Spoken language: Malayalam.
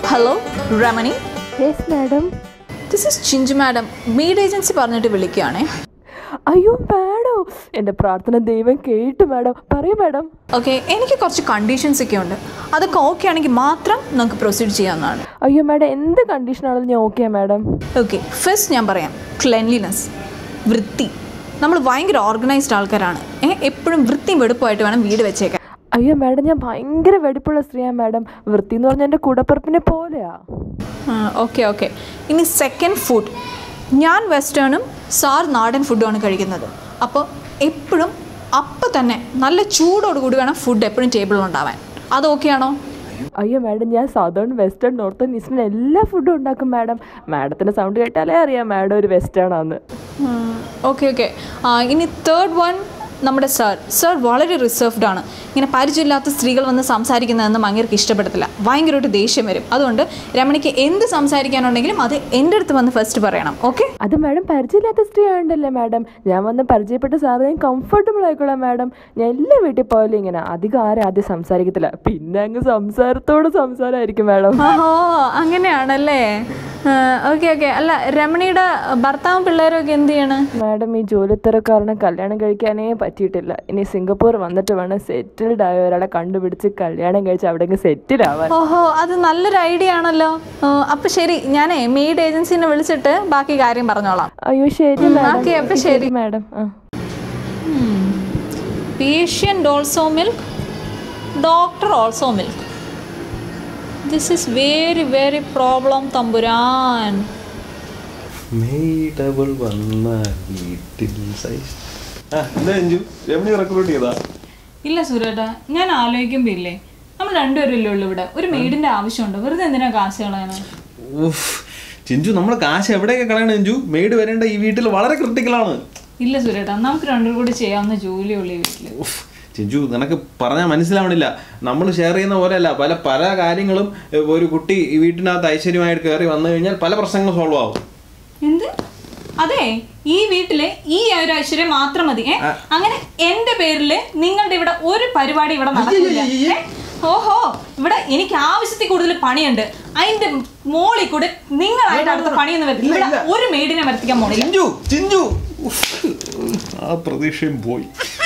Hello Ramani yes madam this is Chinchu madam maid agency പറഞ്ഞിട്ട് വിളിക്കുകയാണേ അയ്യോ മാഡം എൻ്റെ പ്രാർത്ഥന ദൈവം കേട്ടു മാഡം പറയൂ മാഡം ഓക്കെ എനിക്ക് കുറച്ച് കണ്ടീഷൻസ് ഒക്കെ ഉണ്ട് അതൊക്കെ ഓക്കെ ആണെങ്കിൽ മാത്രം നമുക്ക് പ്രൊസീഡ് ചെയ്യാവുന്നതാണ് അയ്യോ മാഡം എന്ത് കണ്ടീഷനാണെങ്കിലും ഞാൻ ഓക്കെ മാഡം ഓക്കെ ഫസ്റ്റ് ഞാൻ പറയാം ക്ലെൻലിനെസ് വൃത്തി നമ്മൾ ഭയങ്കര ഓർഗനൈസ്ഡ് ആൾക്കാരാണ് ഏ എപ്പോഴും വൃത്തിയും വെടുപ്പമായിട്ട് വേണം വീട് വെച്ചേക്കാൻ അയ്യോ മാഡം ഞാൻ ഭയങ്കര വെടിപ്പുള്ള സ്ത്രീയാണ് മാഡം വൃത്തി എന്ന് പറഞ്ഞാൽ എൻ്റെ കൂടപ്പിറപ്പിനെ പോലെയാ ഓക്കെ ഓക്കെ ഇനി സെക്കൻഡ് ഫുഡ് ഞാൻ വെസ്റ്റേണും സാർ നാടൻ ഫുഡുമാണ് കഴിക്കുന്നത് അപ്പോൾ എപ്പോഴും അപ്പം തന്നെ നല്ല ചൂടോടുകൂടി വേണം ഫുഡ് എപ്പോഴും ടേബിളിൽ ഉണ്ടാവാൻ അത് ഓക്കെ ആണോ അയ്യോ മാഡം ഞാൻ സദേൺ വെസ്റ്റേൺ നോർത്തേൺ ഈസ്റ്റേൺ എല്ലാ ഫുഡും ഉണ്ടാക്കും മാഡം മാഡത്തിൻ്റെ സൗണ്ട് കേട്ടാലേ അറിയാം മാഡം ഒരു വെസ്റ്റേൺ ആണ് ഓക്കെ ഓക്കെ ഇനി തേർഡ് വൺ നമ്മുടെ സാർ സാർ വളരെ റിസർവ്ഡ് ആണ് ഇങ്ങനെ പരിചയമില്ലാത്ത സ്ത്രീകൾ വന്ന് സംസാരിക്കുന്നതെന്ന് ഭയങ്കര ഇഷ്ടപ്പെടത്തില്ല ഭയങ്കരമായിട്ട് ദേഷ്യം വരും അതുകൊണ്ട് രമണിക്ക് എന്ത് സംസാരിക്കാനുണ്ടെങ്കിലും അത് എൻ്റെ അടുത്ത് വന്ന് ഫസ്റ്റ് പറയണം ഓക്കെ അത് മാഡം പരിചയമില്ലാത്ത സ്ത്രീ ആയതുകൊണ്ടല്ലേ മാഡം ഞാൻ വന്ന് പരിചയപ്പെട്ട സാറ് ഞാൻ കംഫർട്ടബിൾ ആയിക്കോളാം മാഡം ഞാൻ എല്ലാ വീട്ടിൽ പോയാലും ഇങ്ങനെ അധികം ആരും ആദ്യം സംസാരിക്കത്തില്ല പിന്നെ അങ്ങ് സംസാരത്തോട് സംസാരമായിരിക്കും മാഡം ഓഹോ അങ്ങനെയാണല്ലേ ഓക്കെ ഓക്കെ അല്ല രമണിയുടെ ഭർത്താവും പിള്ളേരും ഒക്കെ എന്ത് ചെയ്യണ് മാഡം ഈ ജോലി തിരക്കാരണം കല്യാണം കഴിക്കാനേ പറ്റിയിട്ടില്ല ഇനി സിംഗപ്പൂർ വന്നിട്ട് വേണം സെറ്റിൽഡ് ആയ ഒരാളെ കണ്ടുപിടിച്ച് കല്യാണം കഴിച്ച് അവിടെ സെറ്റിൽ ആവാൻ ഓഹോ അത് നല്ലൊരു ഐഡിയ ആണല്ലോ അപ്പം ശരി ഞാനേ മെയ്ഡ് ഏജൻസിനെ വിളിച്ചിട്ട് ബാക്കി കാര്യം പറഞ്ഞോളാം അയ്യോ ശരി മാഡം ഓക്കെ അപ്പം ശരി മാഡം ആ patient also milk doctor also milk this is very very problem തമ്പുരാൻ മെയ്ഡബിൾ വന്ന വീട്ടിൽ സൈസ് ആ എന്താ അഞ്ചു രമണി റിക്രൂട്ട് ചെയ്താ ഇല്ല സുരേട്ടാ ഞാൻ ആലോചിക്കുമ്പോ ഇല്ലേ നമ്മൾ രണ്ടുപേരല്ലേ ഉള്ളൂ ഇവിടെ ഒരു മെയ്ഡിന്റെ ആവശ്യമുണ്ട് വെറുതെ എന്തിനാ കാശ് കളയാനോ ഉഫ് ചിഞ്ചു നമ്മൾ കാശ് എവിടെയൊക്കെ കളയണം ചിഞ്ചു മെയ്ഡ് വരേണ്ട ഈ വീട്ടിൽ വളരെ ക്രിട്ടിക്കലാണ് ഇല്ല സുരേട്ടാ നമുക്ക് രണ്ടും കൂടി ചെയ്യാവുന്ന ജോലിയുള്ളൂ ഈ വീട്ടില് ഉഫ് ചിഞ്ചു നിനക്ക് പറഞ്ഞാൽ മനസ്സിലാവണില്ല നമ്മൾ ഷെയർ ചെയ്യുന്ന പോലെയല്ല പല പല കാര്യങ്ങളും ഏ, ഒരു കുട്ടി ഈ വീട്ടിനകത്ത് ഐശ്വര്യമായിട്ട് കയറി വന്നു കഴിഞ്ഞാൽ പല പ്രശ്നങ്ങളും സോൾവ് ആവും എന്ത് അതെ ഈ വീട്ടില് ഈ ഒരു ഐശ്വര്യം മാത്രം മതി ഏ അങ്ങനെ എന്റെ പേരില് നിങ്ങളുടെ ഇവിടെ ഒരു പരിപാടി ഇവിടെ നടക്കില്ല ഏ? ഓഹോ ഇവിടെ എനിക്ക് ആവശ്യത്തിൽ കൂടുതൽ പണിയുണ്ട് അതിന്റെ മോളിൽ കൂടെ നിങ്ങളായിട്ട് അടുത്ത പണിയൊന്നും വരത്തില്ല ഇവിടെ ഒരു മെയ്ഡിനെ വരുത്തിക്കാൻ പോണില്ല ചിഞ്ചു ചിഞ്ചു ഉഫ്. ആ പ്രതീക്ഷയും പോയി